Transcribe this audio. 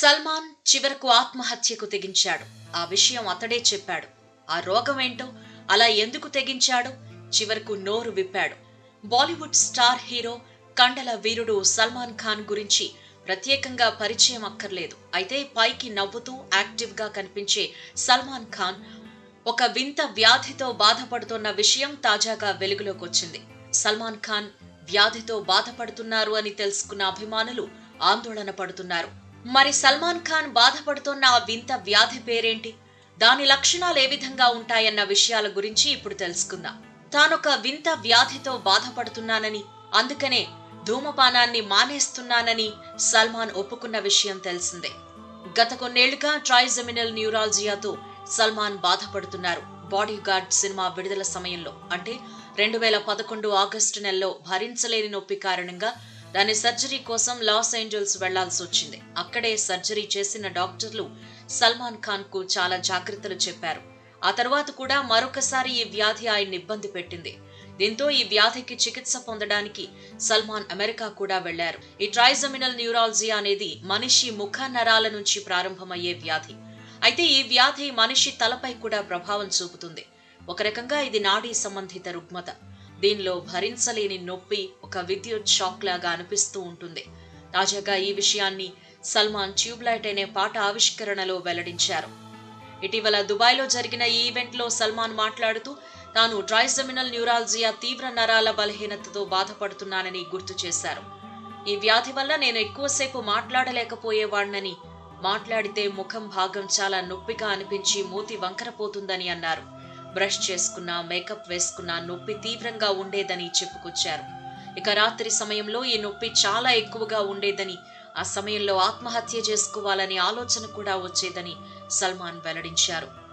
సల్మాన్ చివరకు ఆత్మహత్యకు తెగించాడు ఆ విషయం అతడే చెప్పాడు ఆ రోగం ఏంటో అలా ఎందుకు తెగించాడో చివరకు నోరు విప్పాడు బాలీవుడ్ స్టార్ హీరో కండల వీరుడు సల్మాన్ ఖాన్ గురించి ప్రత్యేకంగా పరిచయం అక్కర్లేదు అయితే పైకి నవ్వుతూ యాక్టివ్ గా కనిపించే సల్మాన్ ఖాన్ ఒక వింత వ్యాధితో బాధపడుతున్న విషయం తాజాగా వెలుగులోకి వచ్చింది సల్మాన్ ఖాన్ వ్యాధితో బాధపడుతున్నారు అని తెలుసుకున్న అభిమానులు ఆందోళన పడుతున్నారు మరి సల్మాన్ ఖాన్ బాధపడుతున్న ఆ వింత వ్యాధి పేరేంటి దాని లక్షణాలు ఏ విధంగా ఉంటాయన్న విషయాల గురించి ఇప్పుడు తెలుసుకుందాం తానొక వింత వ్యాధితో బాధపడుతున్నానని అందుకనే ధూమపానాన్ని మానేస్తున్నానని సల్మాన్ ఒప్పుకున్న విషయం తెలిసిందే గత కొన్నేళ్లుగా ట్రైజెమినల్ న్యూరాలజియాతో సల్మాన్ బాధపడుతున్నారు బాడీ గార్డ్ సినిమా విడుదల సమయంలో అంటే రెండు వేల పదకొండు ఆగస్టు నెలలో భరించలేని నొప్పి కారణంగా దాని సర్జరీ కోసం లాస్ ఏంజల్స్ వెళ్లాల్సి వచ్చింది అక్కడే సర్జరీ చేసిన డాక్టర్లు సల్మాన్ ఖాన్ కు చాలా జాగ్రత్తలు చెప్పారు ఆ తర్వాత కూడా మరొకసారి ఈ వ్యాధి ఆయన్ని ఇబ్బంది పెట్టింది దీంతో ఈ వ్యాధికి చికిత్స పొందడానికి సల్మాన్ అమెరికా కూడా వెళ్లారు ఈ ట్రైజమినల్ న్యూరాలజీ అనేది మనిషి ముఖ నరాల నుంచి ప్రారంభమయ్యే వ్యాధి అయితే ఈ వ్యాధి మనిషి తలపై కూడా ప్రభావం చూపుతుంది ఒక రకంగా ఇది నాడీ సంబంధిత రుగ్మత దీనిలో భరించలేని నొప్పి ఒక విద్యుత్ షాక్ లాగా అనిపిస్తూ ఉంటుంది తాజాగా ఈ విషయాన్ని సల్మాన్ ట్యూబ్లైట్ అనే పాట ఆవిష్కరణలో వెల్లడించారు ఇటీవల దుబాయ్లో జరిగిన ఈ ఈవెంట్లో సల్మాన్ మాట్లాడుతూ తాను ట్రైజమినల్ న్యూరాలజియా తీవ్ర నరాల బలహీనతతో బాధపడుతున్నానని గుర్తు చేశారు ఈ వ్యాధి వల్ల నేను ఎక్కువసేపు మాట్లాడలేకపోయేవాడినని మాట్లాడితే ముఖం భాగం చాలా నొప్పిగా అనిపించి మూతి వంకరపోతుందని అన్నారు బ్రష్ చేసుకున్నా మేకప్ వేసుకున్నా నొప్పి తీవ్రంగా ఉండేదని చెప్పుకొచ్చారు ఇక రాత్రి సమయంలో ఈ నొప్పి చాలా ఎక్కువగా ఉండేదని ఆ సమయంలో ఆత్మహత్య చేసుకోవాలనే ఆలోచన కూడా వచ్చేదని సల్మాన్ వెల్లడించారు